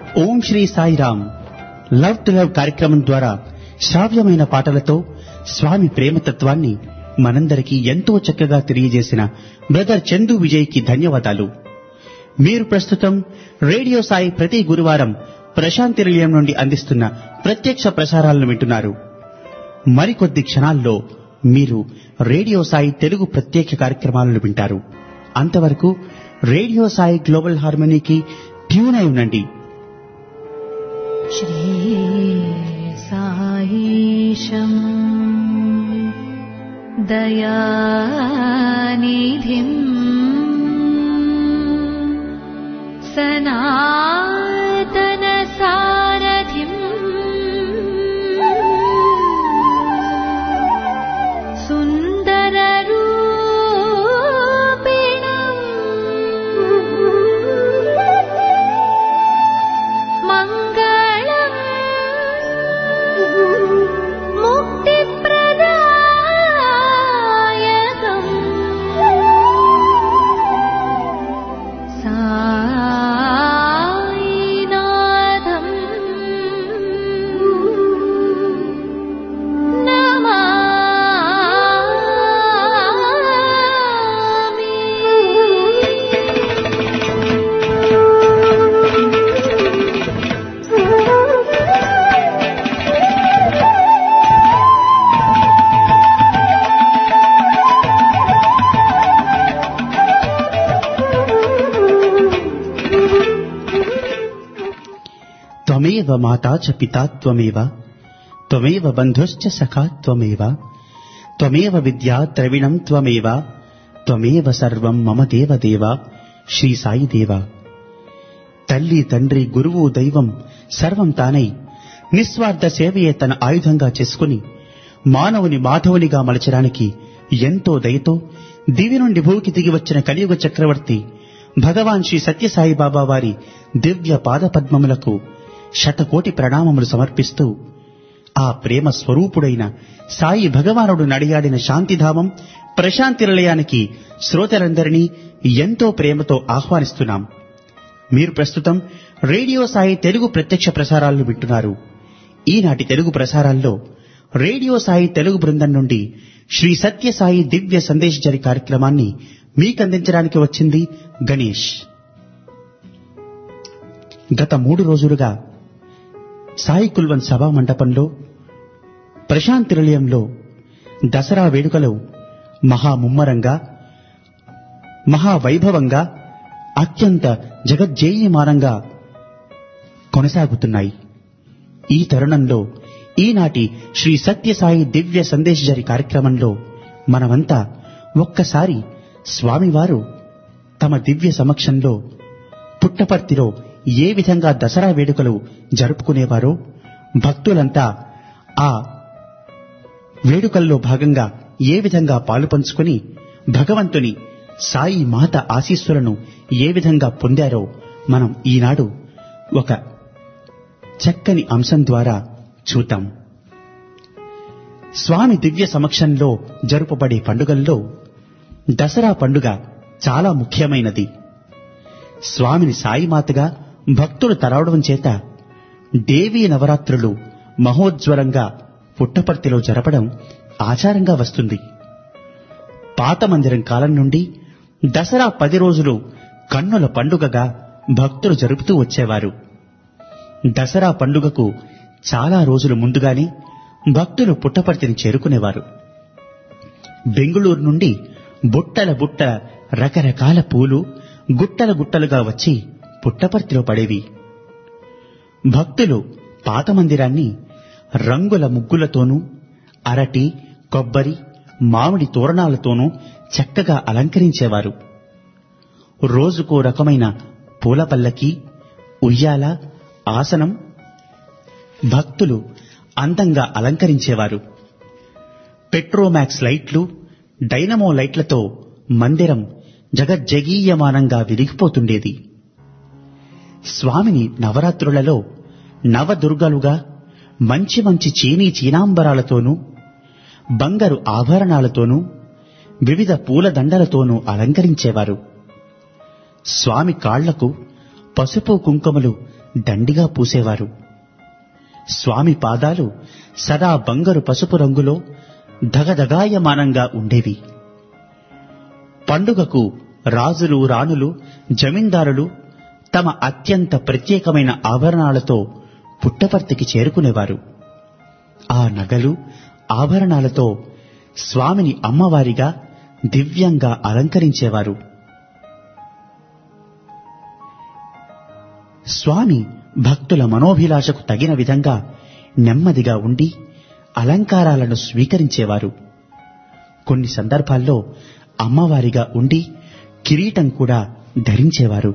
Om Sri Sairam love to love కార్యక్రమం ద్వారా శ్రావ్యమైన పాటలతో స్వామి ప్రేమతత్వాన్ని మనందరికీ ఎంతో చక్కగా తెలియజేసిన బ్రదర్ చందు విజయ్కి ధన్యవాదాలు మీరు ప్రస్తుతం రేడియో సాయి ప్రతి గురువారం ప్రశాంతి నిలయం నుండి అందిస్తున్న ప్రత్యక్ష ప్రసారాలను వింటున్నారు మరికొద్ది క్షణాల్లో మీరు రేడియో సాయి తెలుగు ప్రత్యేక కార్యక్రమాలను వింటారు అంతవరకు రేడియో సాయి గ్లోబల్ హార్మనీకి ట్యూన్ అయి ఉండండి श्रीसायीशम् दयानिधिम् सनातनसारथिम् सुन्दररूपिणम् मङ्गलम् मुक्तिप्रदायकम् सायिनाथम् త్వమేవ మాతా చ పితా త్వమేవ త్వమేవ బంధుశ్చ సఖా త్వమేవ త్వమేవ విద్యా ద్రవిణం త్వమేవ త్వమేవ సర్వం మమ దేవదేవ శ్రీ సాయి దేవ తల్లి తండ్రి గురువు దైవం సర్వం తానై నిస్వార్థ సేవయే తన ఆయుధంగా చేసుకుని మానవుని మాధవునిగా మలచడానికి ఎంతో దయతో దివి నుండి భూకి దిగి వచ్చిన కలియుగ చక్రవర్తి భగవాన్ శ్రీ సత్యసాయి బాబా వారి దివ్య పాదపద్మములకు శతకోటి ప్రణామములు సమర్పిస్తూ ఆ ప్రేమ స్వరూపుడైన సాయి భగవానుడు నడియాడిన శాంతిధామం ప్రశాంతి నిలయానికి శ్రోతలందరినీ ఎంతో ప్రేమతో ఆహ్వానిస్తున్నాం మీరు ప్రస్తుతం రేడియో సాయి తెలుగు ప్రత్యక్ష ప్రసారాలను వింటున్నారు ఈనాటి తెలుగు ప్రసారాల్లో రేడియో సాయి తెలుగు బృందం నుండి శ్రీ సత్య సాయి దివ్య సందేశ్ జరి కార్యక్రమాన్ని మీకందించడానికి వచ్చింది గణేష్ గత మూడు రోజులుగా సాయి కుల్వన్ సభా మండపంలో ప్రశాంతి నిలయంలో దసరా వేడుకలు మహా ముమ్మరంగా మహావైభవంగా అత్యంత జగజ్జేయమానంగా కొనసాగుతున్నాయి ఈ తరుణంలో ఈనాటి శ్రీ సత్యసాయి దివ్య సందేశ్ జరి కార్యక్రమంలో మనమంతా ఒక్కసారి స్వామివారు తమ దివ్య సమక్షంలో పుట్టపర్తిలో ఏ విధంగా దసరా వేడుకలు జరుపుకునేవారో భక్తులంతా ఆ వేడుకల్లో భాగంగా ఏ విధంగా పాలు పంచుకుని భగవంతుని సాయి మాత ఆశీస్సులను ఏ విధంగా పొందారో మనం ఈనాడు ఒక చక్కని అంశం ద్వారా చూద్దాం స్వామి దివ్య సమక్షంలో జరుపబడే పండుగల్లో దసరా పండుగ చాలా ముఖ్యమైనది స్వామిని సాయిమాతగా భక్తులు తరవడం చేత దేవీ నవరాత్రులు మహోజ్వలంగా పుట్టపర్తిలో జరపడం ఆచారంగా వస్తుంది పాత మందిరం కాలం నుండి దసరా పది రోజులు కన్నుల పండుగగా భక్తులు జరుపుతూ వచ్చేవారు దసరా పండుగకు చాలా రోజులు ముందుగానే భక్తులు పుట్టపర్తిని చేరుకునేవారు బెంగుళూరు నుండి బుట్టల బుట్ట రకరకాల పూలు గుట్టల గుట్టలుగా వచ్చి పుట్టపర్తిలో పడేవి భక్తులు పాత మందిరాన్ని రంగుల ముగ్గులతోనూ అరటి కొబ్బరి మామిడి తోరణాలతోనూ చక్కగా అలంకరించేవారు రోజుకో రకమైన పూల పల్లకి ఉయ్యాల ఆసనం భక్తులు అందంగా అలంకరించేవారు పెట్రోమాక్స్ లైట్లు డైనమో లైట్లతో మందిరం జగజ్జగీయమానంగా వెలిగిపోతుండేది స్వామిని నవరాత్రులలో నవదుర్గలుగా మంచి మంచి చీనీ చీనాంబరాలతోనూ బంగారు ఆభరణాలతోనూ వివిధ పూలదండలతోనూ అలంకరించేవారు స్వామి కాళ్లకు పసుపు కుంకుమలు దండిగా పూసేవారు స్వామి పాదాలు సదా బంగారు పసుపు రంగులో ధగధగాయమానంగా ఉండేవి పండుగకు రాజులు రాణులు జమీందారులు తమ అత్యంత ప్రత్యేకమైన ఆభరణాలతో పుట్టపర్తికి చేరుకునేవారు ఆ నగలు ఆభరణాలతో స్వామిని అమ్మవారిగా దివ్యంగా అలంకరించేవారు స్వామి భక్తుల మనోభిలాషకు తగిన విధంగా నెమ్మదిగా ఉండి అలంకారాలను స్వీకరించేవారు కొన్ని సందర్భాల్లో అమ్మవారిగా ఉండి కిరీటం కూడా ధరించేవారు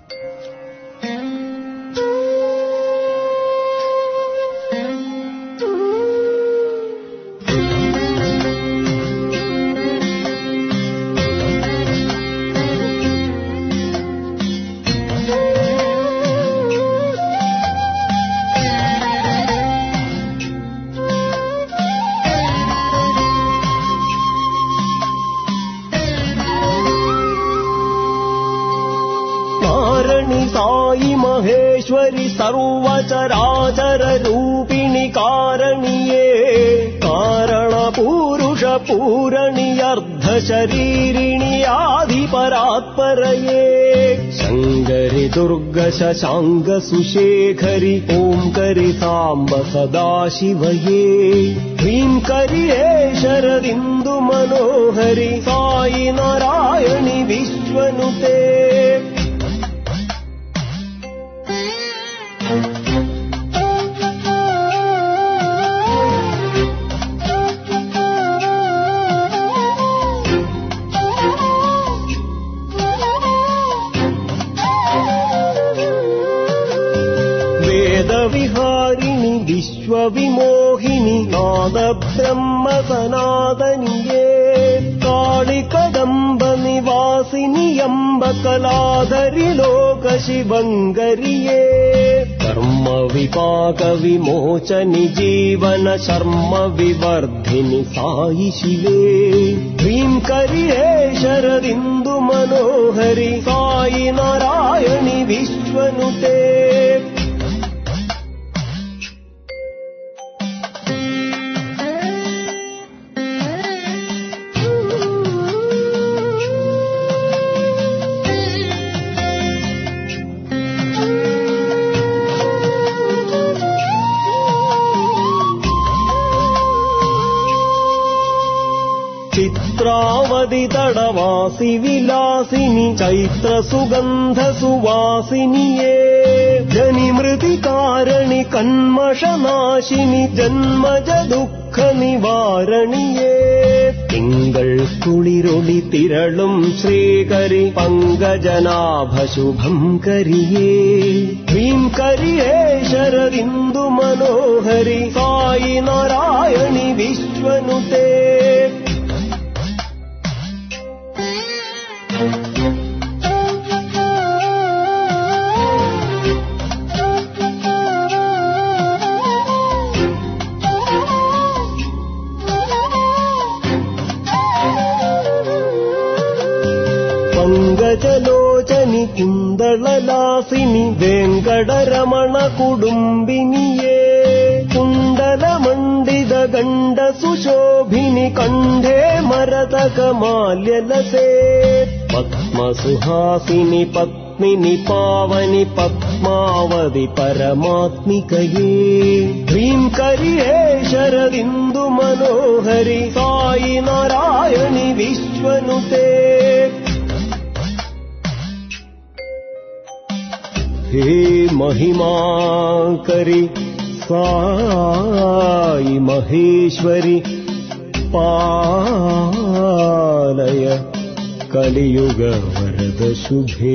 నారణి సాయి మహేశ్వరి సర్వచరాచర రూపిణి కారణియే కారణ పురుష పూరణి అర్ధ శరీరిణి ఆది పరాత్పరయే శంకరి దుర్గ శశాంగ సుశేఖరి ఓంకరి సాంబ సదాశివయే హ్రీంకరి హే శరదిందు మనోహరి సాయి నారాయణి విశ్వనుతే వేద విహారిణి విశ్వ విమోహిని నాద బ్రహ్మ సనాతనియే కాళి కదంబ నివాసిని అంబ కళాధరి లోక శివంగరియే కర్మ విపాక విమోచని జీవన శర్మ వివర్ధిని సాయి శివే హ్రీంకరి హే శరదిందు మనోహరి సాయి నారాయణి విశ్వనుతే చిత్రావది తడవాసి విలాసిని చైత్ర సుగంధ సువాసినియే జని మృతి కారణి కన్మషనాశిని జన్మజ దుఃఖ నివారణియే തിങ്കൾ കുളിരൊളി തിരളും ശ്രീകരി പങ്കജനാഭ ശുഭം കരിയേ ഹ്രീം കരിയേ ശരദിന്ദു മനോഹരി സായി നാരായണി വിശ്വനുതേ పంగజలోచని కుందళలాసిని వెంకటరమణ కుడుంబినియే కుండల మండిద గండ సుశోభిని కంఠే మరతక మాల్యలసే పద్మ సుహాసిని పద్మిని పావని పద్మావతి పరమాత్మికయే హ్రీం కరి హే శరదిందు మనోహరి సాయి నారాయణి విశ్వనుతే हे महिमा करि साई महेश्वरि पालय कलियुग वरद शुभे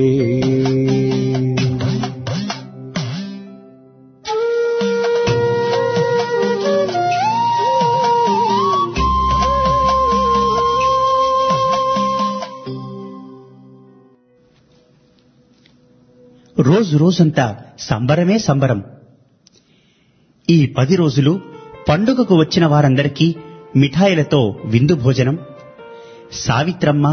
రోజు రోజంతా సంబరమే సంబరం ఈ పది రోజులు పండుగకు వచ్చిన వారందరికీ మిఠాయిలతో విందు భోజనం సావిత్రమ్మ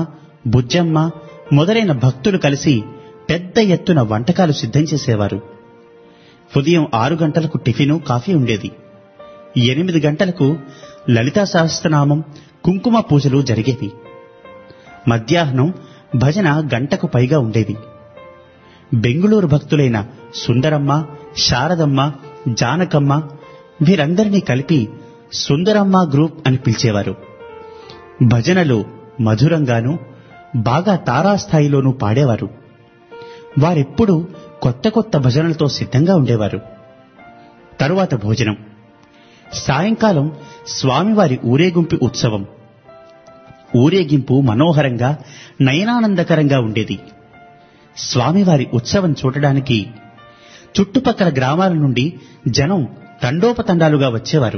బుజ్జమ్మ మొదలైన భక్తులు కలిసి పెద్ద ఎత్తున వంటకాలు సిద్ధం చేసేవారు ఉదయం ఆరు గంటలకు టిఫిను కాఫీ ఉండేది ఎనిమిది గంటలకు లలితా సహస్రనామం కుంకుమ పూజలు జరిగేవి మధ్యాహ్నం భజన గంటకు పైగా ఉండేవి బెంగుళూరు భక్తులైన సుందరమ్మ శారదమ్మ జానకమ్మ వీరందరినీ కలిపి సుందరమ్మ గ్రూప్ అని పిలిచేవారు భజనలు మధురంగాను బాగా తారాస్థాయిలోనూ పాడేవారు వారెప్పుడూ కొత్త కొత్త భజనలతో సిద్ధంగా ఉండేవారు తరువాత భోజనం సాయంకాలం స్వామివారి ఊరేగింపు ఉత్సవం ఊరేగింపు మనోహరంగా నయనానందకరంగా ఉండేది స్వామివారి ఉత్సవం చూడడానికి చుట్టుపక్కల గ్రామాల నుండి జనం తండోపతండాలుగా వచ్చేవారు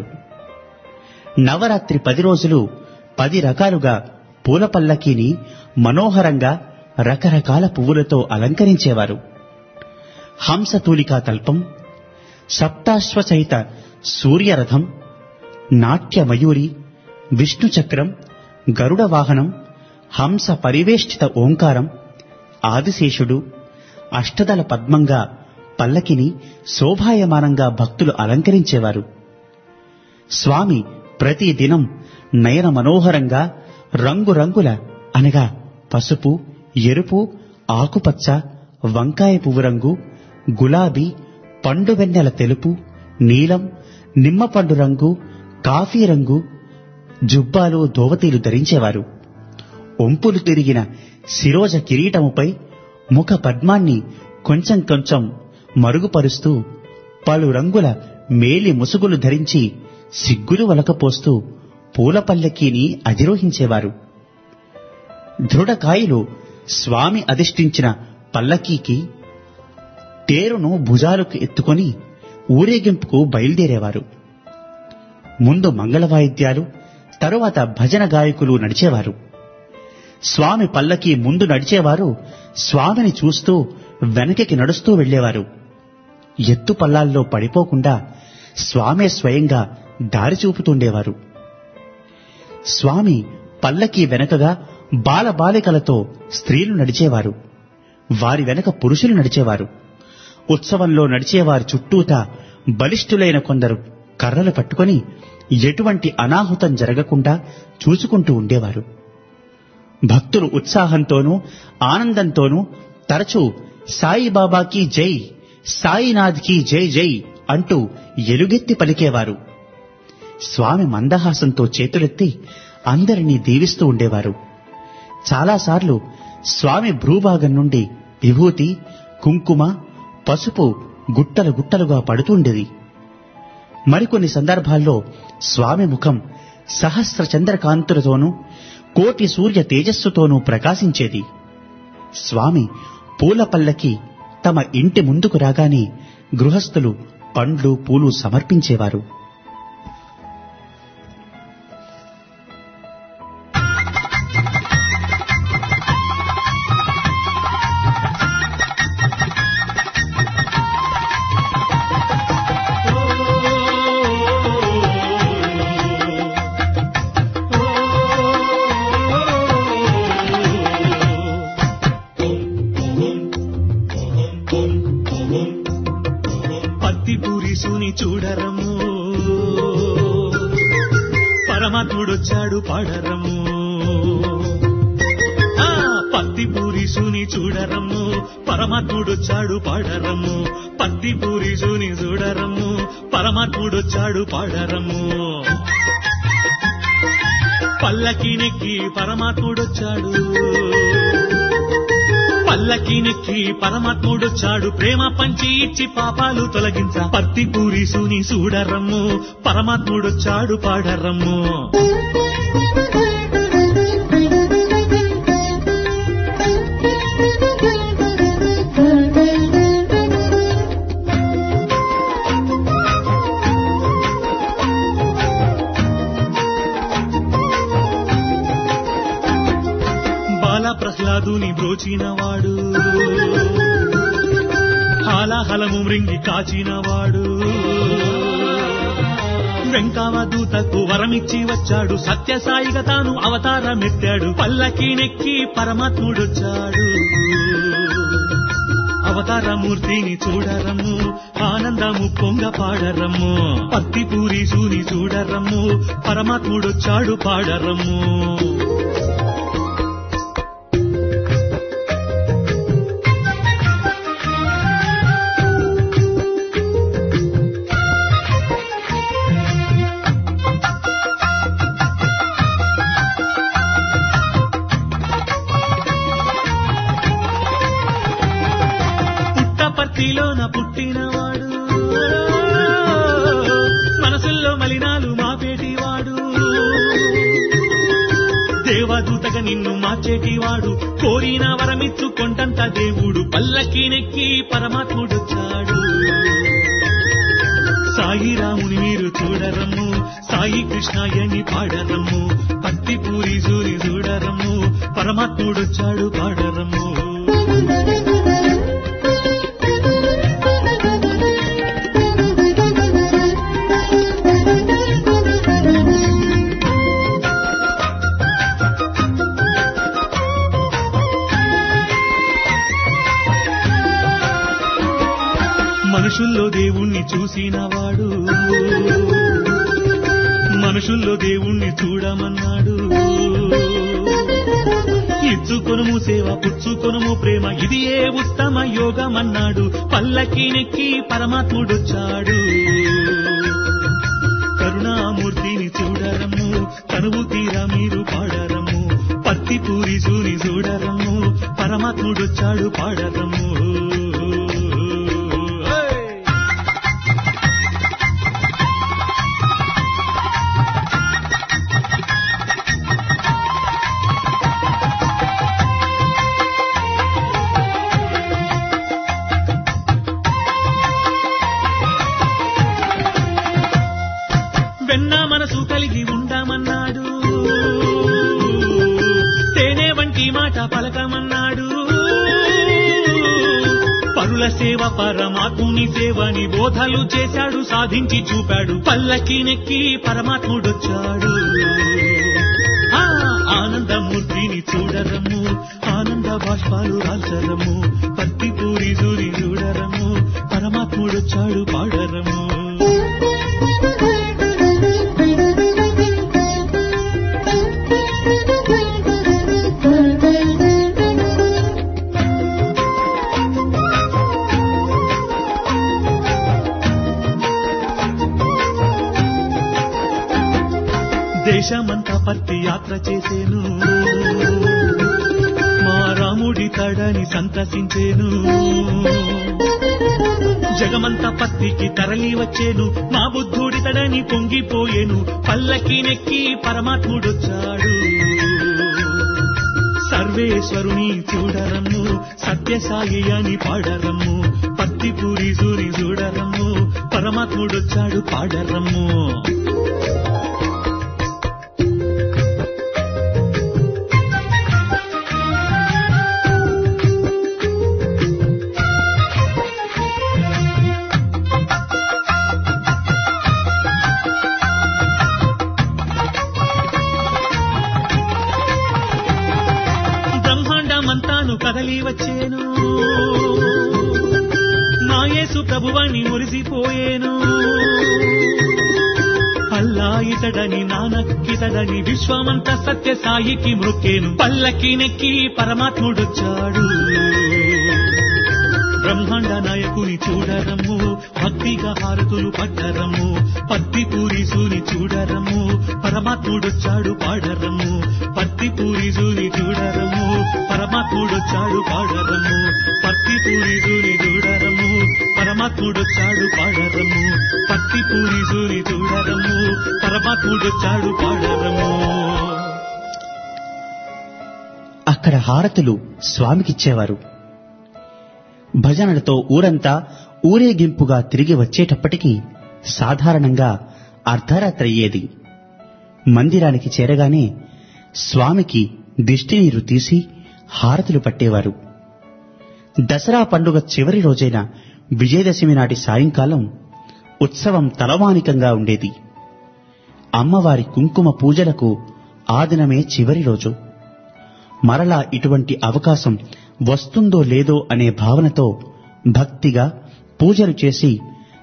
నవరాత్రి పది రోజులు పది రకాలుగా పూల పల్లకీని మనోహరంగా రకరకాల పువ్వులతో అలంకరించేవారు హంసతూలికా తల్పం సప్తాశ్వసహిత సూర్యరథం నాట్య మయూరి విష్ణు చక్రం గరుడ వాహనం హంస పరివేష్టిత ఓంకారం ఆదిశేషుడు అష్టదల పద్మంగా పల్లకిని శోభాయమానంగా భక్తులు అలంకరించేవారు స్వామి ప్రతి దినం నయన మనోహరంగా రంగురంగుల అనగా పసుపు ఎరుపు ఆకుపచ్చ వంకాయ పువ్వు రంగు గులాబీ పండు వెన్నెల తెలుపు నీలం నిమ్మపండు రంగు కాఫీ రంగు జుబ్బాలు దోవతీలు ధరించేవారు ఒంపులు తిరిగిన శిరోజ కిరీటముపై ముఖ పద్మాన్ని కొంచెం కొంచెం మరుగుపరుస్తూ పలు రంగుల మేలి ముసుగులు ధరించి సిగ్గులు వలకపోస్తూ పూల పల్లకీని అధిరోహించేవారు దృఢకాయలు స్వామి అధిష్ఠించిన పల్లకీకి తేరును భుజాలకు ఎత్తుకొని ఊరేగింపుకు బయలుదేరేవారు ముందు మంగళ వాయిద్యాలు తరువాత భజన గాయకులు నడిచేవారు స్వామి పల్లకి ముందు నడిచేవారు స్వామిని చూస్తూ వెనకకి నడుస్తూ వెళ్లేవారు ఎత్తు పల్లాల్లో పడిపోకుండా స్వామే స్వయంగా దారి చూపుతుండేవారు స్వామి పల్లకి వెనకగా బాలబాలికలతో స్త్రీలు నడిచేవారు వారి వెనక పురుషులు నడిచేవారు ఉత్సవంలో నడిచేవారి చుట్టూతా బలిష్ఠులైన కొందరు కర్రలు పట్టుకొని ఎటువంటి అనాహుతం జరగకుండా చూసుకుంటూ ఉండేవారు భక్తులు ఉత్సాహంతోనూ ఆనందంతోనూ తరచూ సాయిబాబాకి జై సాయినాథ్కి జై జై అంటూ ఎలుగెత్తి పలికేవారు స్వామి మందహాసంతో చేతులెత్తి అందరినీ దీవిస్తూ ఉండేవారు చాలాసార్లు స్వామి భ్రూభాగం నుండి విభూతి కుంకుమ పసుపు గుట్టలు గుట్టలుగా పడుతుండేది మరికొన్ని సందర్భాల్లో స్వామి ముఖం సహస్ర చంద్రకాంతులతోనూ కోటి సూర్య తేజస్సుతోనూ ప్రకాశించేది స్వామి పూల పల్లకి తమ ఇంటి ముందుకు రాగానే గృహస్థులు పండ్లు పూలు సమర్పించేవారు పత్తి పూరిసుని చూడరము పరమాత్ముడొచ్చాడు పాడరము ఆ, పత్తి పూరిసుని చూడరము పరమాత్ముడొచ్చాడు పాడరము పత్తి పూరిసుని చూడరము పరమాత్ముడొచ్చాడు పాడరము పల్లకి నెక్కి పరమాత్ముడొచ్చాడు పల్లకి నెక్కి పరమాత్ముడొచ్చాడు ప్రేమ పంచి ఇచ్చి పాపాలు తొలగించ పత్తి పూరిసుని చూడరమ్ము పరమాత్ముడొచ్చాడు పాడరమ్ము బాల ప్రహ్లాదుని బ్రోచినవాడు హాలాహలము మృంగి కాచినవాడు వెంకావదూతకు వరమిచ్చి వచ్చాడు సత్యసాయిగా తాను అవతారమెత్తాడు పల్లకి నెక్కి పరమాత్ముడొచ్చాడు అవతారమూర్తిని చూడరము ఆనంద ఆనందము పొంగ పాడరమ్ము పత్తి పూరి సూని చూడరమ్ము పరమాత్ముడొచ్చాడు పాడరమ్ము పుట్టపర్తిలోన పుట్టినవాడు మనసుల్లో మలినాలు మాపేటివాడు దేవదూతగా నిన్ను మార్చేటివాడు కోరిన వరమిచ్చు కొండంత దేవుడు పల్లకి నెక్కి పరమాత్ముడొచ్చాడు సాయి రాముని మీరు చూడరమ్ము సాయి కృష్ణాయని పాడరమ్ము పత్తి పూరి సూరి చూడరమ్ము పరమాత్ముడొచ్చాడు పాడరమ్ము మనుషుల్లో దేవుణ్ణి చూసినవాడు మనుషుల్లో దేవుణ్ణి చూడమన్నాడు ఇచ్చుకొనుము సేవ పుచ్చుకొనుము ప్రేమ ఇది ఏ ఉత్తమ యోగమన్నాడు పల్లకి నెక్కి పరమాత్ముడొచ్చాడు కరుణామూర్తిని చూడరము కనువు తీర మీరు పాడరము పత్తి పూరి సూని చూడరము పరమాత్ముడొచ్చాడు పాడరము హే! వెన్న మనసు కలిగి ఉండమన్నాడు తేనె వంటి మాట పలకమన్నాడు పరుల సేవ పరమాత్ముని సేవని బోధలు చేశాడు సాధించి చూపాడు పల్లకి నెక్కి పరమాత్ముడొచ్చాడు ఆ ఆనందమూర్తిని చూడరము ఆనంద బాష్పాలు రాల్చరము పత్తి పూరి సూరి చూడరము పరమాత్ముడొచ్చాడు పాడరము దేశమంతా పత్తి యాత్ర చేసేను మా రాముడి తడని సంతసించేను జగమంతా పత్తికి తరలి వచ్చేను మా బుద్ధుడి తడని పొంగిపోయేను పల్లకి నెక్కి పరమాత్ముడొచ్చాడు సర్వేశ్వరుని చూడరమ్ము సత్యసాయి అని పాడరమ్ము పత్తి పూరి సూరి చూడరమ్ము పరమాత్ముడొచ్చాడు పాడరమ్ము బ్రహ్మాండమంతాను కదలి వచ్చేను మా యేసు ప్రభువాన్ని మురిసిపోయేను అల్లా ఇతడని నానక్కితడని విశ్వమంత సత్య సాయికి మృక్కేను పల్లకి నెక్కి పరమాత్ముడొచ్చాడు బ్రహ్మాండ నాయకుని చూడరము భక్తిగా హారతులు పట్టరము పత్తి పూరి సూని చూడరము పరమాత్ముడొచ్చాడు పాడరము పత్తి పూరి సూని చూడరము పరమాత్ముడొచ్చాడు పాడరము పత్తి పూరి సూని చూడరము పరమాత్ముడొచ్చాడు పాడరము పత్తి పూరి సూని చూడరము పరమాత్ముడొచ్చాడు పాడరము అక్కడ హారతులు స్వామికిచ్చేవారు భజనలతో ఊరంతా ఊరేగింపుగా తిరిగి వచ్చేటప్పటికి సాధారణంగా అర్ధరాత్రి అయ్యేది మందిరానికి చేరగానే స్వామికి దిష్టి నీరు తీసి హారతులు పట్టేవారు దసరా పండుగ చివరి రోజైన విజయదశమి నాటి సాయంకాలం ఉత్సవం తలవానికంగా ఉండేది అమ్మవారి కుంకుమ పూజలకు ఆ దినమే చివరి రోజు మరలా ఇటువంటి అవకాశం వస్తుందో లేదో అనే భావనతో భక్తిగా పూజలు చేసి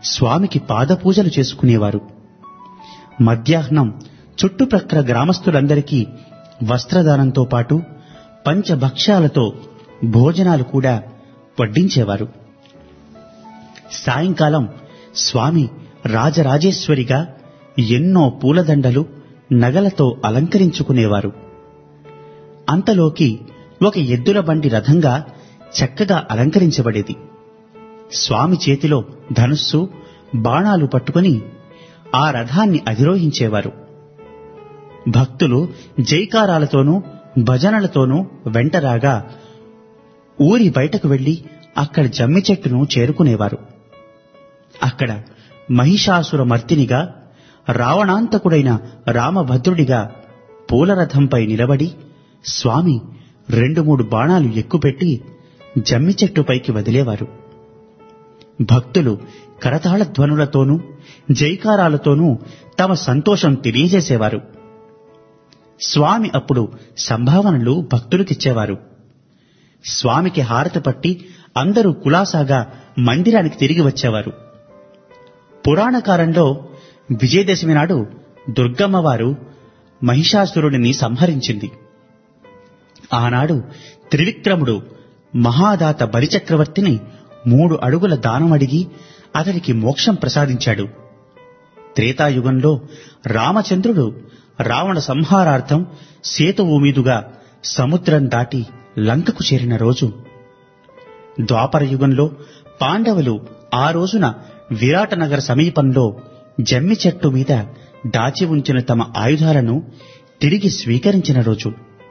స్వామికి పాదపూజలు చేసుకునేవారు మధ్యాహ్నం చుట్టుప్రక్కల గ్రామస్తులందరికీ వస్త్రదానంతో పాటు పంచభక్ష్యాలతో భోజనాలు కూడా వడ్డించేవారు సాయంకాలం స్వామి రాజరాజేశ్వరిగా ఎన్నో పూలదండలు నగలతో అలంకరించుకునేవారు అంతలోకి ఒక ఎద్దుల బండి రథంగా చక్కగా అలంకరించబడేది స్వామి చేతిలో ధనుస్సు బాణాలు పట్టుకుని ఆ రథాన్ని అధిరోహించేవారు భక్తులు జైకారాలతోనూ భజనలతోనూ వెంటరాగా ఊరి బయటకు వెళ్లి అక్కడ జమ్మి చెట్టును చేరుకునేవారు అక్కడ మహిషాసుర మర్తినిగా రావణాంతకుడైన రామభద్రుడిగా పూలరథంపై నిలబడి స్వామి రెండు మూడు బాణాలు ఎక్కుపెట్టి జమ్మి చెట్టుపైకి వదిలేవారు భక్తులు కరతాళ ధ్వనులతోనూ జైకారాలతోనూ తమ సంతోషం తెలియజేసేవారు స్వామి అప్పుడు సంభావనలు భక్తులకిచ్చేవారు స్వామికి హారతి పట్టి అందరూ కులాసాగా మందిరానికి తిరిగి వచ్చేవారు పురాణకాలంలో విజయదశమి నాడు దుర్గమ్మవారు మహిషాసురుడిని సంహరించింది ఆనాడు త్రివిక్రముడు మహాదాత బలిచక్రవర్తిని మూడు అడుగుల దానం అడిగి అతనికి మోక్షం ప్రసాదించాడు త్రేతాయుగంలో రామచంద్రుడు రావణ సంహారార్థం సేతువు మీదుగా సముద్రం దాటి లంకకు చేరిన రోజు ద్వాపర యుగంలో పాండవులు ఆ రోజున విరాటనగర సమీపంలో జమ్మి చెట్టు మీద దాచి ఉంచిన తమ ఆయుధాలను తిరిగి స్వీకరించిన రోజు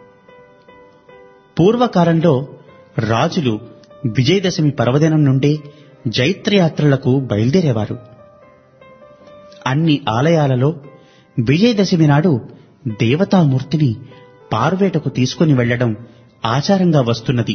పూర్వకాలంలో రాజులు విజయదశమి పర్వదినం నుండే జైత్రయాత్రలకు బయలుదేరేవారు అన్ని ఆలయాలలో విజయదశమి నాడు దేవతామూర్తిని పార్వేటకు తీసుకుని వెళ్లడం ఆచారంగా వస్తున్నది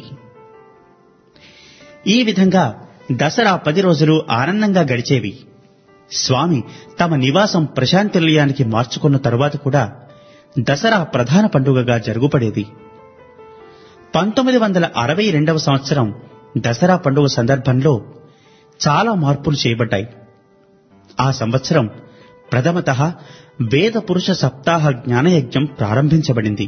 ఈ విధంగా దసరా పది రోజులు ఆనందంగా గడిచేవి స్వామి తమ నివాసం ప్రశాంతినిలయానికి మార్చుకున్న తరువాత కూడా దసరా ప్రధాన పండుగగా జరుగుపడేది పంతొమ్మిది వందల అరవై రెండవ సంవత్సరం దసరా పండుగ సందర్భంలో చాలా మార్పులు చేయబడ్డాయి ఆ సంవత్సరం ప్రథమత వేద పురుష సప్తాహ జ్ఞానయజ్ఞం ప్రారంభించబడింది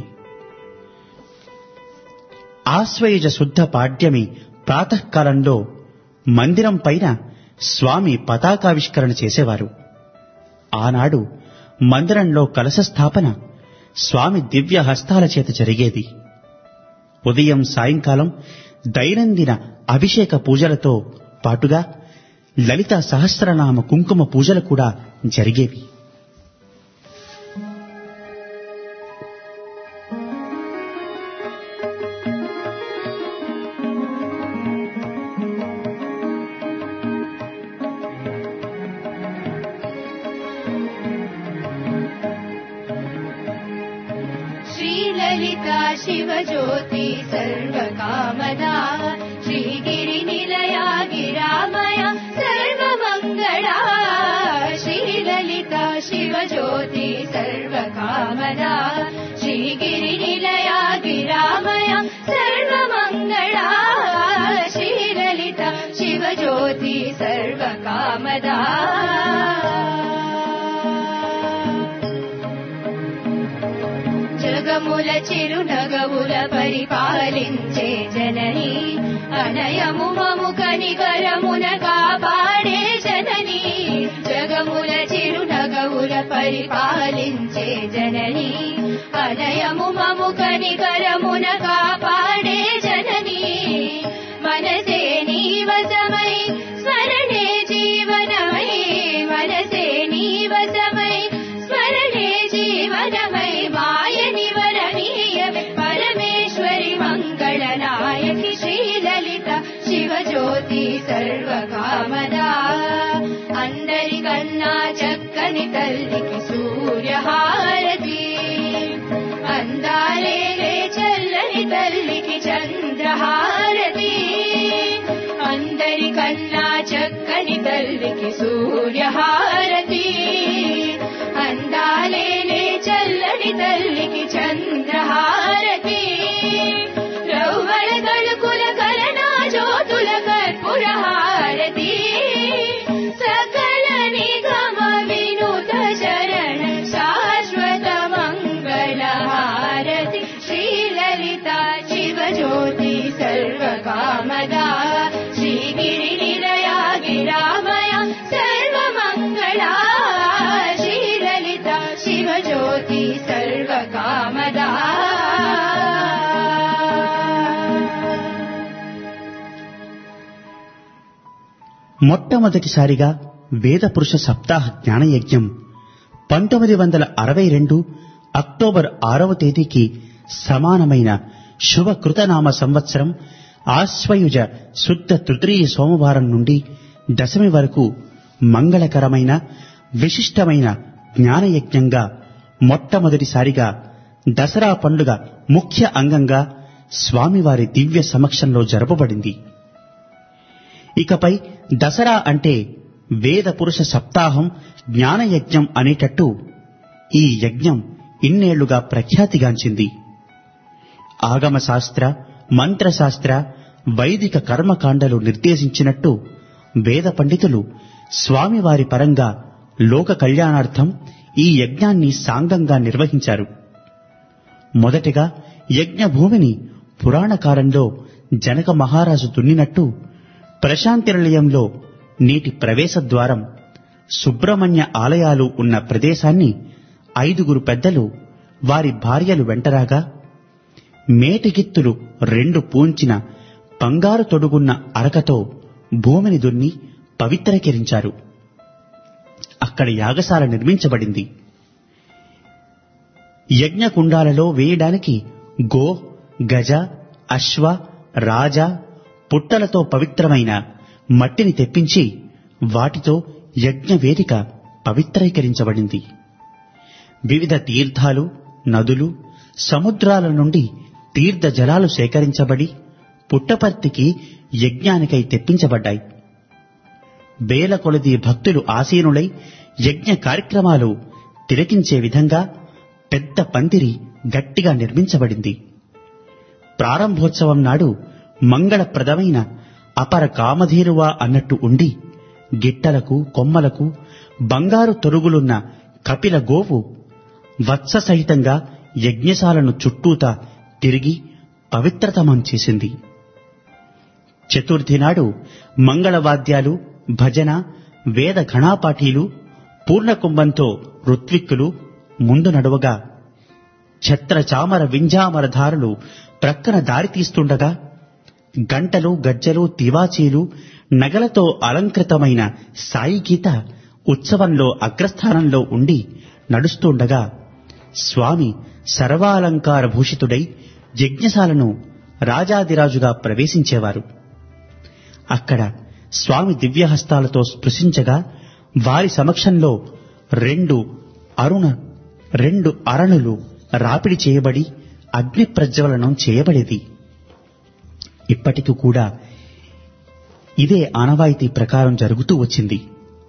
ఆశ్వయుజ శుద్ధ పాడ్యమి ప్రాతకాలంలో మందిరం పైన స్వామి పతాకావిష్కరణ చేసేవారు ఆనాడు మందిరంలో కలశ స్థాపన స్వామి దివ్య హస్తాల చేత జరిగేది ఉదయం సాయంకాలం దైనందిన అభిషేక పూజలతో పాటుగా లలిత సహస్రనామ కుంకుమ పూజలు కూడా జరిగేవి श्रीललिता शिवज्योति सर्वकामदा श्रीगिरिनिलया गिरामया सर्वमङ्गला श्रीललिता शिवज्योति सर्वकामदा श्रीगिरिनिलया गिरामया सर्वमङ्गला श्रीललिता शिवज्योति सर्वकामदा జగముల చిరునగవుల పరిపాలించే జనని అనయము మము కనికరమున కాపాడే జనని జగముల చిరునగవుల పరిపాలించే జనని అనయము మము కనికరమున కాపాడే జనని మనసే నీవసమై స్మరణే జీవనమై మనసే నీవసమై స్మరణే జీవనమై మాయని వరనీయమే పరమేశ్వరి మంగళనాయకి శ్రీలలిత శివజ్యోతి సర్వకామదా అందరికన్నా చక్కని తల్లికి సూర్యహారతి అందాలే చల్లని తల్లికి చంద్రహారతి అందరికన్నా చక్కని తల్లికి సూర్యహారతి అందాలేలే చల్లని తల్లికి చంద్రహారతి రౌవల తలుకుల కలనా జ్యోతుల కర్పూర హారతి సకల మొట్టమొదటిసారిగా వేద పురుష సప్తాహ జ్ఞానయజ్ఞం పంతొమ్మిది వందల అరవై రెండు అక్టోబర్ ఆరవ తేదీకి సమానమైన శుభ కృతనామ సంవత్సరం ఆశ్వయుజ శుద్ధ తృతీయ సోమవారం నుండి దశమి వరకు మంగళకరమైన విశిష్టమైన జ్ఞానయజ్ఞంగా మొట్టమొదటిసారిగా దసరా పండుగ ముఖ్య అంగంగా స్వామివారి దివ్య సమక్షంలో జరపబడింది ఇకపై దసరా అంటే వేద పురుష సప్తాహం జ్ఞానయజ్ఞం అనేటట్టు ఈ యజ్ఞం ఇన్నేళ్లుగా ప్రఖ్యాతిగాంచింది ఆగమ శాస్త్ర మంత్రశాస్త్ర వైదిక కర్మకాండలు నిర్దేశించినట్టు వేద పండితులు స్వామివారి పరంగా లోక కళ్యాణార్థం ఈ యజ్ఞాన్ని సాంగంగా నిర్వహించారు మొదటిగా యజ్ఞ భూమిని పురాణకాలంలో జనక మహారాజు దున్నినట్టు ప్రశాంతి నిలయంలో నీటి ప్రవేశ ద్వారం సుబ్రహ్మణ్య ఆలయాలు ఉన్న ప్రదేశాన్ని ఐదుగురు పెద్దలు వారి భార్యలు వెంటరాగా మేటిగిత్తులు రెండు పూంచిన బంగారు తొడుగున్న అరకతో భూమిని దున్ని పవిత్రకరించారు అక్కడ యాగశాల నిర్మించబడింది యజ్ఞకుండాలలో వేయడానికి గో గజ అశ్వ రాజ పుట్టలతో పవిత్రమైన మట్టిని తెప్పించి వాటితో యజ్ఞవేదిక పవిత్రీకరించబడింది వివిధ తీర్థాలు నదులు సముద్రాల నుండి తీర్థ జలాలు సేకరించబడి పుట్టపర్తికి యజ్ఞానికై తెప్పించబడ్డాయి వేల కొలది భక్తులు ఆసీనులై యజ్ఞ కార్యక్రమాలు తిలకించే విధంగా పెద్ద పందిరి గట్టిగా నిర్మించబడింది ప్రారంభోత్సవం నాడు మంగళప్రదమైన అపర కామధేనువా అన్నట్టు ఉండి గిట్టలకు కొమ్మలకు బంగారు తొరుగులున్న కపిల గోవు వత్స సహితంగా యజ్ఞశాలను చుట్టూతా తిరిగి పవిత్రతమం చేసింది చతుర్థి నాడు మంగళవాద్యాలు భజన వేద ఘణాపాఠీలు పూర్ణకుంభంతో ఋత్విక్కులు ముందు నడువగా ఛత్ర చామర వింజామరధారులు ప్రక్కన దారి తీస్తుండగా గంటలు గజ్జలు తివాచీలు నగలతో అలంకృతమైన సాయి గీత ఉత్సవంలో అగ్రస్థానంలో ఉండి నడుస్తుండగా స్వామి సర్వాలంకార భూషితుడై యజ్ఞశాలను రాజాదిరాజుగా ప్రవేశించేవారు అక్కడ స్వామి దివ్యహస్తాలతో స్పృశించగా వారి సమక్షంలో రెండు అరుణ రెండు అరణులు రాపిడి చేయబడి అగ్ని ప్రజ్వలనం చేయబడేది ఇప్పటికి కూడా ఇదే ఆనవాయితీ ప్రకారం జరుగుతూ వచ్చింది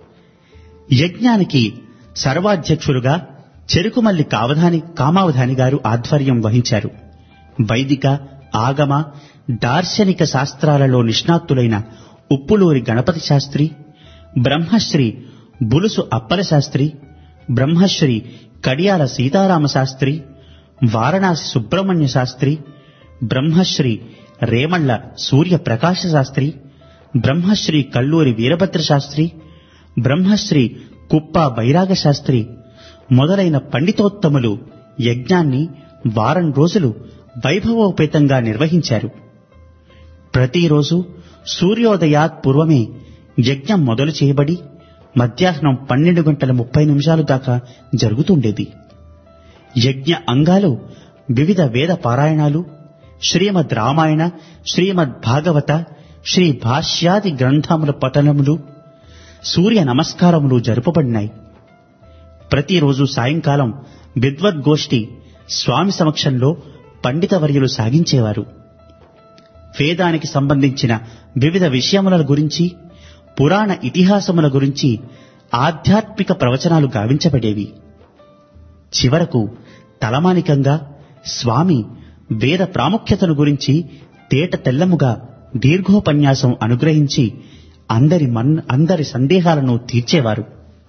యజ్ఞానికి సర్వాధ్యక్షులుగా చెరుకుమల్లి కావధాని కామావధాని గారు ఆధ్వర్యం వహించారు వైదిక ఆగమ దార్శనిక శాస్త్రాలలో నిష్ణాతులైన ఉప్పులూరి గణపతి శాస్త్రి బ్రహ్మశ్రీ బులుసు అప్పల శాస్త్రి బ్రహ్మశ్రీ కడియాల సీతారామ శాస్త్రి వారణాసి సుబ్రహ్మణ్య శాస్త్రి బ్రహ్మశ్రీ రేమళ్ల సూర్య ప్రకాశ శాస్త్రి బ్రహ్మశ్రీ కల్లూరి వీరభద్ర శాస్త్రి బ్రహ్మశ్రీ కుప్ప బైరాగ శాస్త్రి మొదలైన పండితోత్తములు యజ్ఞాన్ని వారం రోజులు వైభవోపేతంగా నిర్వహించారు ప్రతిరోజు సూర్యోదయాత్ పూర్వమే యజ్ఞం మొదలు చేయబడి మధ్యాహ్నం పన్నెండు గంటల ముప్పై నిమిషాలు దాకా జరుగుతుండేది యజ్ఞ అంగాలు వివిధ వేద పారాయణాలు శ్రీమద్ రామాయణ శ్రీమద్ భాగవత శ్రీ భాష్యాది గ్రంథముల పఠనములు సూర్య నమస్కారములు జరుపబడినాయి ప్రతిరోజు సాయంకాలం విద్వద్గోష్ఠి స్వామి సమక్షంలో పండితవర్యులు సాగించేవారు వేదానికి సంబంధించిన వివిధ విషయముల గురించి పురాణ ఇతిహాసముల గురించి ఆధ్యాత్మిక ప్రవచనాలు గావించబడేవి చివరకు తలమానికంగా స్వామి వేద ప్రాముఖ్యతను గురించి తేట తెల్లముగా దీర్ఘోపన్యాసం అనుగ్రహించి అందరి మన్ అందరి సందేహాలను తీర్చేవారు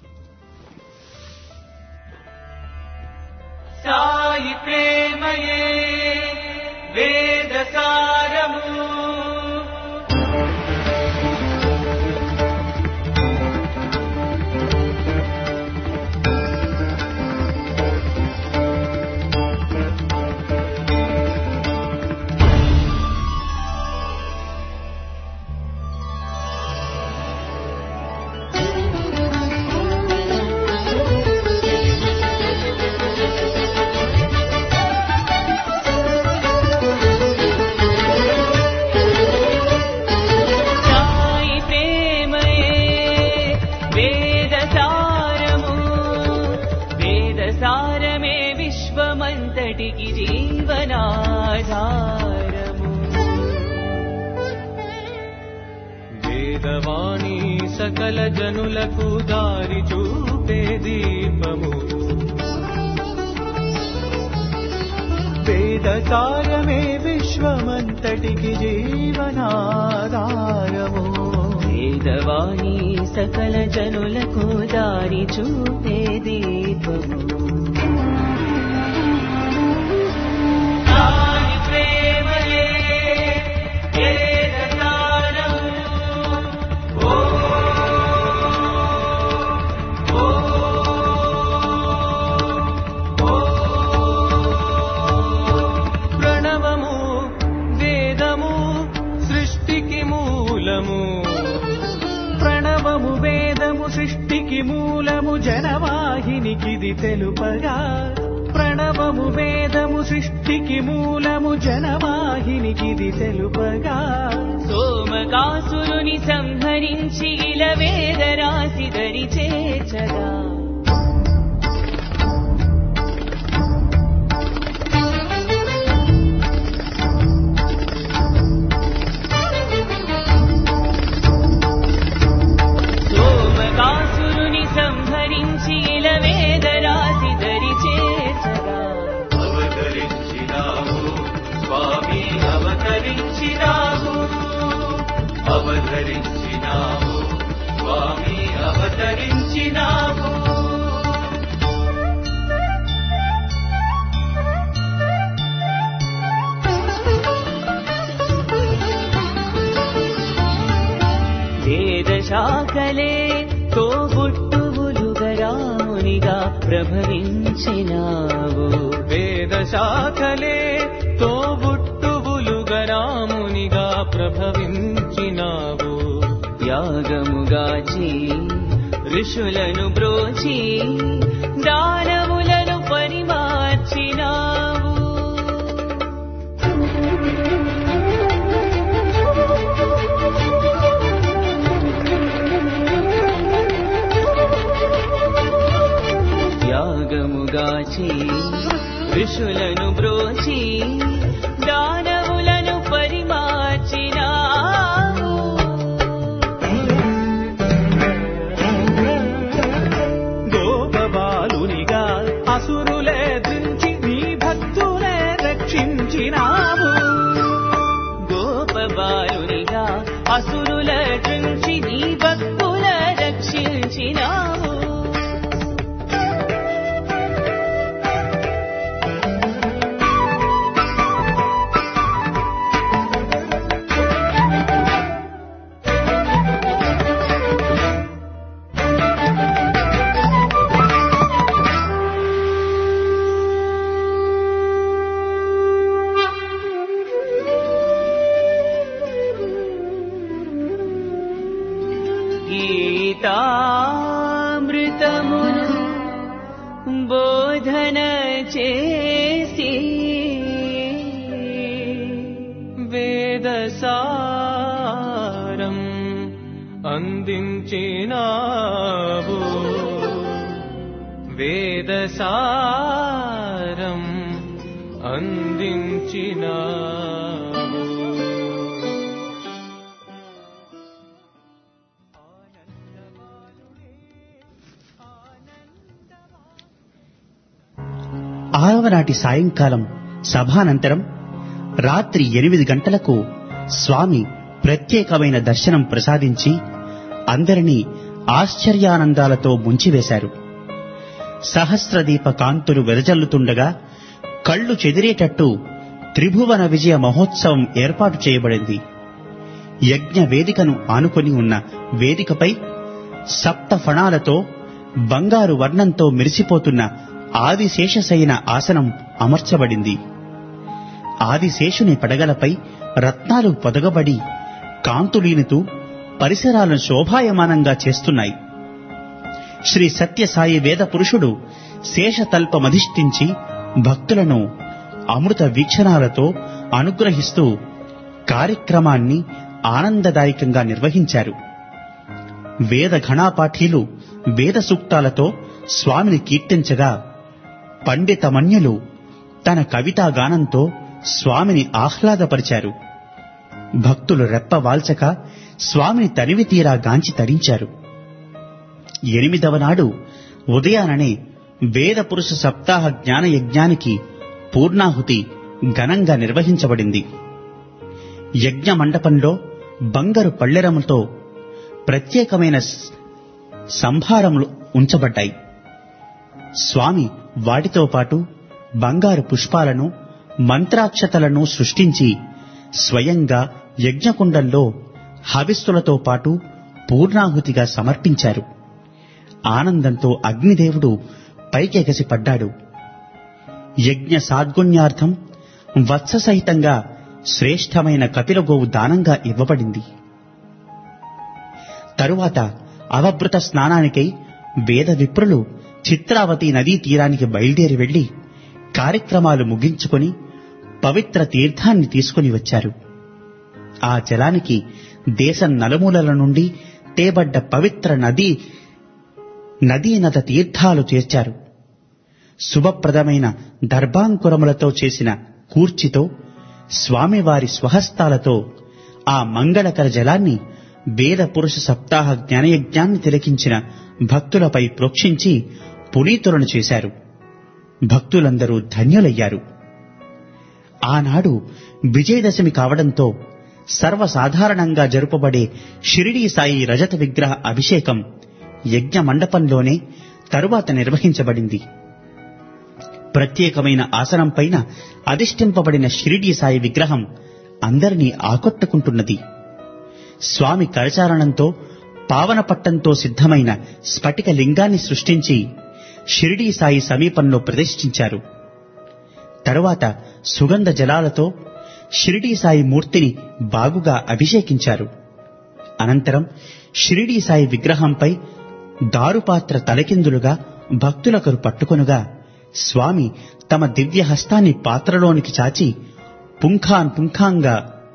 సాయి ప్రేమయే వేద సారము వేదవాణి సకల జనులకు దారి చూపే దీపము వేదసారమే విశ్వమంతటికి జీవనాధారము వేదవాణి సకల జనులకు దారి చూపే దీపము దాని ప్రేమయే వేదసారము. ఓ, ఓ, ఓ. ప్రణవము వేదము సృష్టికి మూలము ప్రణవము వేదము సృష్టికి మూలము జనవాహినికిది తెలుపగా ప్రణవము వేదము సృష్టికి మూలము జనవాహినికిది తెలుపగా సోమకాసురుని సంహరించి ఇలా వేద రాశి దరి చేర్చగా సోమకాసురుని సంహరించి ఇలా వేద రాశి దరి చేర్చగా అవతరించినావు స్వామి అవతరించినావు అవతరించినావు స్వామి అవతరించినావు వేద శాఖలే తోబుట్టువులుగా రామునిగా ప్రభవించినావు వేద శాఖలే తోబుట్టువులుగా రామునిగా ప్రభవించినావు యాగముగాచి ఋషులను బ్రోచి దానములను పరిమార్చినావు యాగముగాచి ఋషులను బ్రోచి దానవులను పరిమార్చినావు గోపబాలునిగా అసురులే దృంచి నీ భక్తులే రక్షించినావు గోపబాలునిగా అసురుల నుంచి నీ భక్తుల రక్షించినావు గీతామృతమును బోధన చేసి వేదసారం అందించినావు వేదసారం అందించినావు ఆరవ నాటి సాయంకాలం సభానంతరం రాత్రి ఎనిమిది గంటలకు స్వామి ప్రత్యేకమైన దర్శనం ప్రసాదించి అందరినీ ఆశ్చర్యానందాలతో ముంచివేశారు సహస్రదీప కాంతులు వెదజల్లుతుండగా కళ్ళు చెదిరేటట్టు త్రిభువన విజయ మహోత్సవం ఏర్పాటు చేయబడింది యజ్ఞ వేదికను ఆనుకొని ఉన్న వేదికపై సప్త ఫణాలతో బంగారు వర్ణంతో మెరిసిపోతున్న ఆదిశేషశయన ఆసనం అమర్చబడింది ఆదిశేషుని పడగలపై రత్నాలు పొదగబడి కాంతులీనుతూ పరిసరాలను శోభాయమానంగా చేస్తున్నాయి శ్రీ సత్యసాయి వేద పురుషుడు శేషతల్పమధిష్ఠించి భక్తులను అమృత వీక్షణాలతో అనుగ్రహిస్తూ కార్యక్రమాన్ని ఆనందదాయకంగా నిర్వహించారు వేద ఘణాపాఠీలు వేద సూక్తాలతో స్వామిని కీర్తించగా పండితమన్యులు తన కవితా గానంతో స్వామిని ఆహ్లాదపరిచారు భక్తులు రెప్ప వాల్చక స్వామిని తనివి తీరా గాంచి తరించారు ఎనిమిదవ నాడు ఉదయాననే వేద పురుష సప్తాహ జ్ఞాన యజ్ఞానికి పూర్ణాహుతి ఘనంగా నిర్వహించబడింది యజ్ఞ మండపంలో బంగారు పళ్ళెరములతో ప్రత్యేకమైన స్- సంభారములు ఉంచబడ్డాయి స్వామి వాటితో పాటు బంగారు పుష్పాలను మంత్రాక్షతలను సృష్టించి స్వయంగా యజ్ఞకుండంలో హవిస్సులతో పాటు పూర్ణాహుతిగా సమర్పించారు ఆనందంతో అగ్నిదేవుడు పైకెగసి పడ్డాడు యజ్ఞ సాద్గుణ్యార్థం వత్స సహితంగా శ్రేష్టమైన కపిలగోవు దానంగా ఇవ్వబడింది తరువాత అవభృత స్నానానికై వేద విప్రులు చిత్రావతి నదీ తీరానికి బయలుదేరి వెళ్లి కార్యక్రమాలు ముగించుకొని పవిత్ర తీర్థాన్ని తీసుకుని వచ్చారు ఆ జలానికి దేశం నలుమూలల నుండి తేబడ్డ పవిత్ర నదీ నదీనద తీర్థాలు చేర్చారు శుభప్రదమైన దర్భాంకురములతో చేసిన కూర్చితో స్వామివారి స్వహస్తాలతో ఆ మంగళకర జలాన్ని వేద పురుష సప్తాహ జ్ఞానయజ్ఞాన్ని తిలకించిన భక్తులపై ప్రోక్షించి పునీతులను చేశారు భక్తులందరూ ధన్యులయ్యారు ఆనాడు విజయదశమి కావడంతో సర్వసాధారణంగా జరుపబడే షిరిడీ సాయి రజత విగ్రహ అభిషేకం యజ్ఞ మండపంలోనే తరువాత నిర్వహించబడింది ప్రత్యేకమైన ఆసనం పైన అధిష్ఠింపబడిన షిరిడీ సాయి విగ్రహం అందరినీ ఆకట్టుకుంటున్నది స్వామి కరచారణంతో పావన పట్టంతో సిద్ధమైన స్ఫటిక లింగాన్ని సృష్టించి షిరిడీ సాయి సమీపంలో ప్రతిష్ఠించారు తరువాత సుగంధ జలాలతో షిరిడీ సాయి మూర్తిని బాగుగా అభిషేకించారు అనంతరం షిరిడీ సాయి విగ్రహంపై దారుపాత్ర తలకిందులుగా భక్తులకరు పట్టుకొనుగా స్వామి తమ దివ్య హస్తాన్ని పాత్రలోనికి చాచి పుంఖాన్ పుంఖాంగా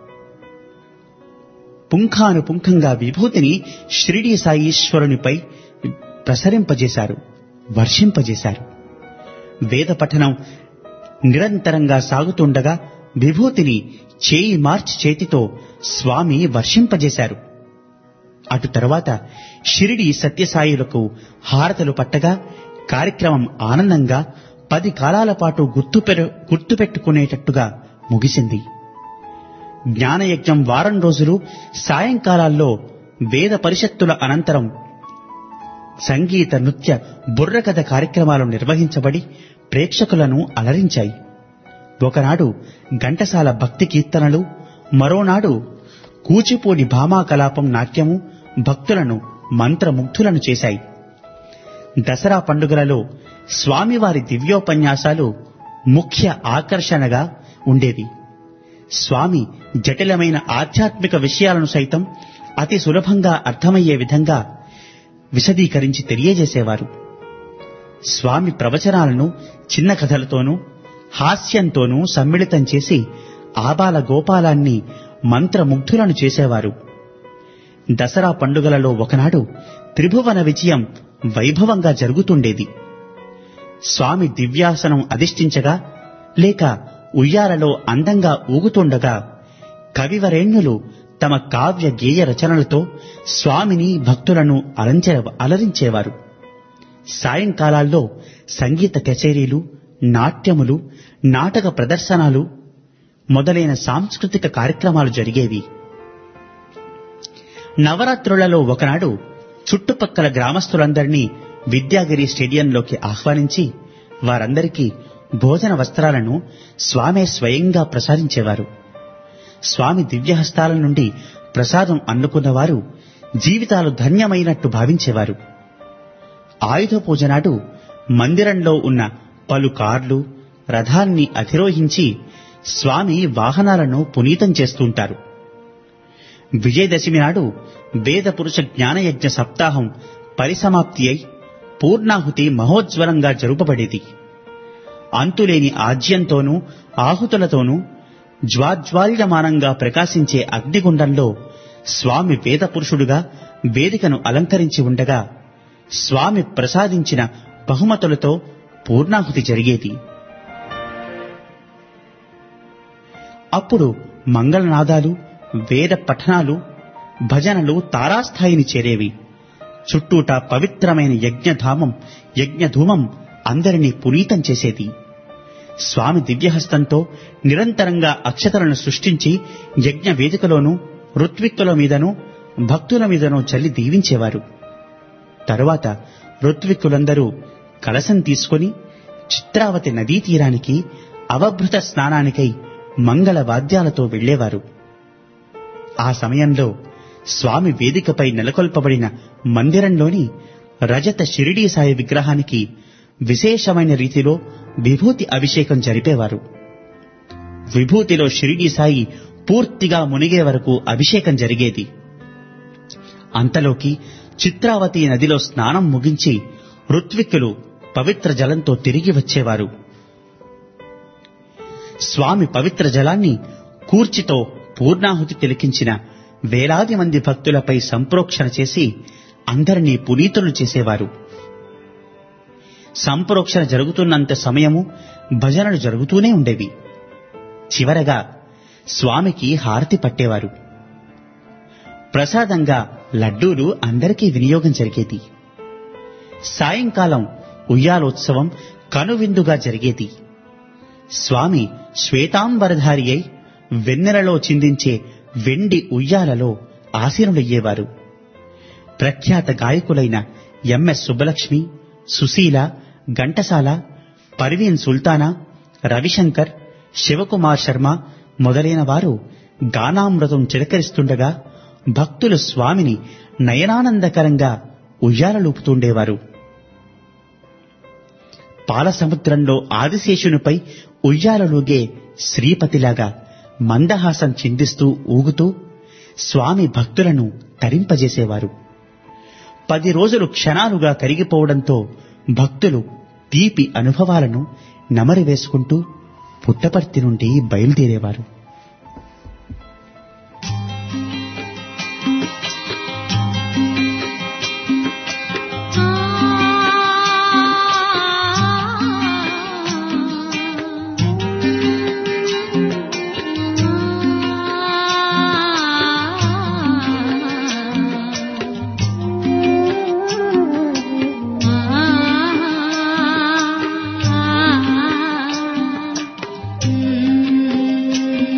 పుంఖాను పుంఖంగా విభూతిని షిరిడీ సాయీశ్వరునిపై ప్రసరింపజేశారు వర్షింపజేశారు వేద పఠనం నిరంతరంగా సాగుతుండగా విభూతిని చేయి మార్చి చేతితో స్వామి వర్షింపజేశారు అటు తర్వాత షిరిడి సత్యసాయులకు హారతలు పట్టగా కార్యక్రమం ఆనందంగా పది కాలాల పాటు గుర్తు గుర్తుపెట్టుకునేటట్టుగా ముగిసింది జ్ఞానయజ్ఞం వారం రోజులు సాయంకాలాల్లో వేద పరిషత్తుల అనంతరం సంగీత నృత్య బుర్రకథ కార్యక్రమాలు నిర్వహించబడి ప్రేక్షకులను అలరించాయి ఒకనాడు ఘంటసాల భక్తి కీర్తనలు మరోనాడు కూచిపూడి భామాకలాపం నాట్యము భక్తులను మంత్రముగ్ధులను చేశాయి దసరా పండుగలలో స్వామివారి దివ్యోపన్యాసాలు ముఖ్య ఆకర్షణగా ఉండేవి స్వామి జటిలమైన ఆధ్యాత్మిక విషయాలను సైతం అతి సులభంగా అర్థమయ్యే విధంగా విశదీకరించి తెలియజేసేవారు స్వామి ప్రవచనాలను చిన్న కథలతోనూ హాస్యంతోనూ సమ్మిళితం చేసి ఆబాల గోపాలాన్ని మంత్రముగ్ధులను చేసేవారు దసరా పండుగలలో ఒకనాడు త్రిభువన విజయం వైభవంగా జరుగుతుండేది స్వామి దివ్యాసనం అధిష్ఠించగా లేక ఉయ్యాలలో అందంగా ఊగుతుండగా కవివరేణ్యులు తమ కావ్య గేయ రచనలతో స్వామిని భక్తులను అలంచ అలరించేవారు సాయంకాలాల్లో సంగీత కచేరీలు నాట్యములు నాటక ప్రదర్శనలు మొదలైన సాంస్కృతిక కార్యక్రమాలు జరిగేవి నవరాత్రులలో ఒకనాడు చుట్టుపక్కల గ్రామస్తులందరినీ విద్యాగిరి స్టేడియంలోకి ఆహ్వానించి వారందరికీ భోజన వస్త్రాలను స్వామే స్వయంగా ప్రసాదించేవారు స్వామి దివ్యహస్తాల నుండి ప్రసాదం అందుకున్నవారు జీవితాలు ధన్యమైనట్టు భావించేవారు ఆయుధ పూజ నాడు మందిరంలో ఉన్న పలు కార్లు రథాన్ని అధిరోహించి స్వామి వాహనాలను పునీతం చేస్తుంటారు విజయదశమి నాడు వేద పురుష జ్ఞానయజ్ఞ సప్తాహం పరిసమాప్తి అయి పూర్ణాహుతి మహోజ్వలంగా జరుపబడేది అంతులేని ఆజ్యంతోనూ ఆహుతులతోనూ జ్వాజ్వాల్యమానంగా ప్రకాశించే అగ్నిగుండంలో స్వామి వేద పురుషుడుగా వేదికను అలంకరించి ఉండగా స్వామి ప్రసాదించిన బహుమతులతో పూర్ణాహుతి జరిగేది అప్పుడు మంగళనాదాలు వేద పఠనాలు భజనలు తారాస్థాయిని చేరేవి చుట్టూట పవిత్రమైన యజ్ఞధామం యజ్ఞధూమం అందరినీ పునీతం చేసేది స్వామి దివ్యహస్తంతో నిరంతరంగా అక్షతలను సృష్టించి యజ్ఞ వేదికలోనూ ఋత్విక్కుల మీదనూ భక్తుల మీదనూ చల్లి దీవించేవారు తరువాత ఋత్విక్కులందరూ కలశం తీసుకొని చిత్రావతి నదీ తీరానికి అవభృత స్నానానికై మంగళ వాద్యాలతో వెళ్లేవారు ఆ సమయంలో స్వామి వేదికపై నెలకొల్పబడిన మందిరంలోని రజత షిరిడీ సాయి విగ్రహానికి విశేషమైన రీతిలో విభూతి అభిషేకం జరిపేవారు విభూతిలో షిరిడీ సాయి పూర్తిగా మునిగే వరకు అభిషేకం జరిగేది అంతలోకి చిత్రావతి నదిలో స్నానం ముగించి ఋత్విక్కులు పవిత్ర జలంతో తిరిగి వచ్చేవారు స్వామి పవిత్ర జలాన్ని కూర్చితో పూర్ణాహుతి తిలికించిన వేలాది మంది భక్తులపై సంప్రోక్షణ చేసి అందరినీ పునీతులు చేసేవారు సంప్రోక్షణ జరుగుతున్నంత సమయము భజనలు జరుగుతూనే ఉండేవి చివరగా స్వామికి హారతి పట్టేవారు ప్రసాదంగా లడ్డూలు అందరికీ వినియోగం జరిగేది సాయంకాలం ఉయ్యాలోత్సవం కనువిందుగా జరిగేది స్వామి శ్వేతాంబరధారి అయి వెన్నెలలో చిందించే వెండి ఉయ్యాలలో ఆసీనులయ్యేవారు ప్రఖ్యాత గాయకులైన ఎంఎస్ సుబ్బలక్ష్మి సుశీల ఘంటసాల పర్వీన్ సుల్తానా రవిశంకర్ శివకుమార్ శర్మ మొదలైన వారు గానామృతం చిలకరిస్తుండగా భక్తులు స్వామిని నయనానందకరంగా ఉయ్యాలలూపుతుండేవారు పాల సముద్రంలో ఆదిశేషునిపై ఉయ్యాలలూగే శ్రీపతిలాగా మందహాసం చిందిస్తూ ఊగుతూ స్వామి భక్తులను తరింపజేసేవారు పది రోజులు క్షణాలుగా కరిగిపోవడంతో భక్తులు తీపి అనుభవాలను నమరి వేసుకుంటూ పుట్టపర్తి నుండి బయలుదేరేవారు ఆ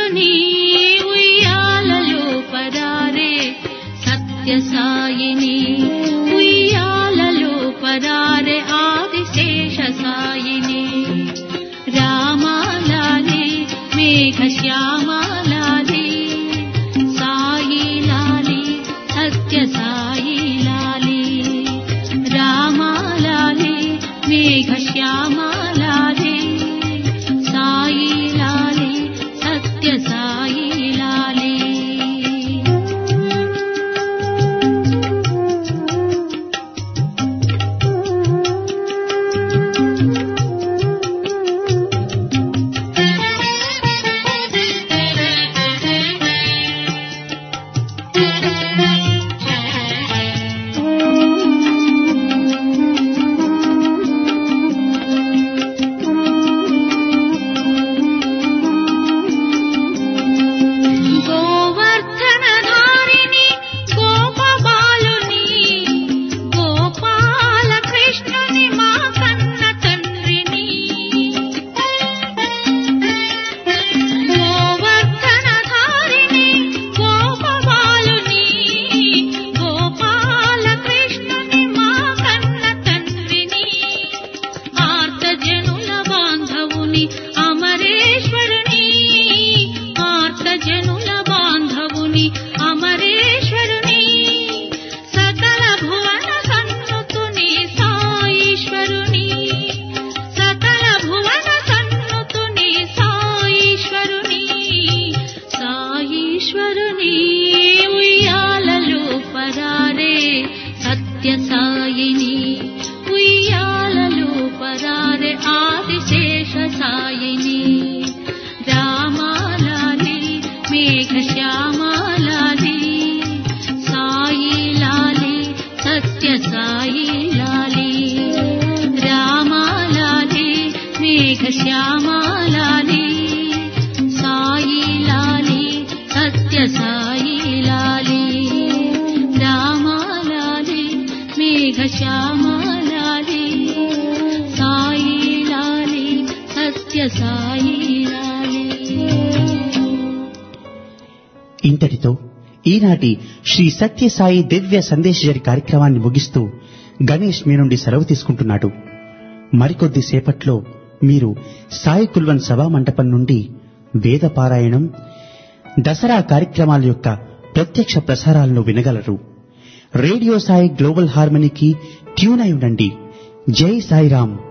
కృష్ణుని ఉయ్యాలలో పరారే సత్య సాయిని ఉయ్యాలలో పరారే ఆదిశేష సాయిని రామాలాలే మేఘ శ్యామాలాలే సాయి లాలే సత్య సాయి లాలే రామాలాలే మేఘ శ్యామాలాలే సాయి లాలే సత్య సాయి లాలే గోవర్ధనధారిణి గోపబాలుని గోపాల కృష్ణుని మా కన్న తండ్రిని గోవర్ధనధారిణి గోపబాలుని గోపాల కృష్ణుని మా కన్న తండ్రిని ఆర్తజనుల బాంధవుని అమరేశ్వరుని ఆర్తజనుల బాంధవుని అమరేశ్వరుని సకల భువన సన్నుతుని సాయిశ్వరుని సకల భువన సన్నుతుని సాయిశ్వరుని సాయిశ్వరుని ఉయ్యాలలో పరారే సత్య సాయిని ఉయ్యాలలో పరారే ఆదిశేష సాయిని రామాలాలి మేఘ శ్యామాలాలి సాయి లాలి సత్య సాయి లాలి రామాలాలి మేఘ శ్యామాలాలి సాయి లాలి సత్య సాయి లాలి రామాలాలి మేఘ శ్యామాలాలి సాయి లాలి సత్య సాయి లాలి ఇంతటితో ఈనాటి శ్రీ సత్యసాయి దివ్య సందేశజరి కార్యక్రమాన్ని ముగిస్తూ గణేష్ మీ నుండి సెలవు తీసుకుంటున్నాడు మరికొద్ది సేపట్లో మీరు సాయి కుల్వన్ సభా మంటపం నుండి వేద పారాయణం దసరా కార్యక్రమాల యొక్క ప్రత్యక్ష ప్రసారాలను వినగలరు రేడియో సాయి గ్లోబల్ హార్మనీకి ట్యూన్ అయి ఉండండి జై సాయిరాం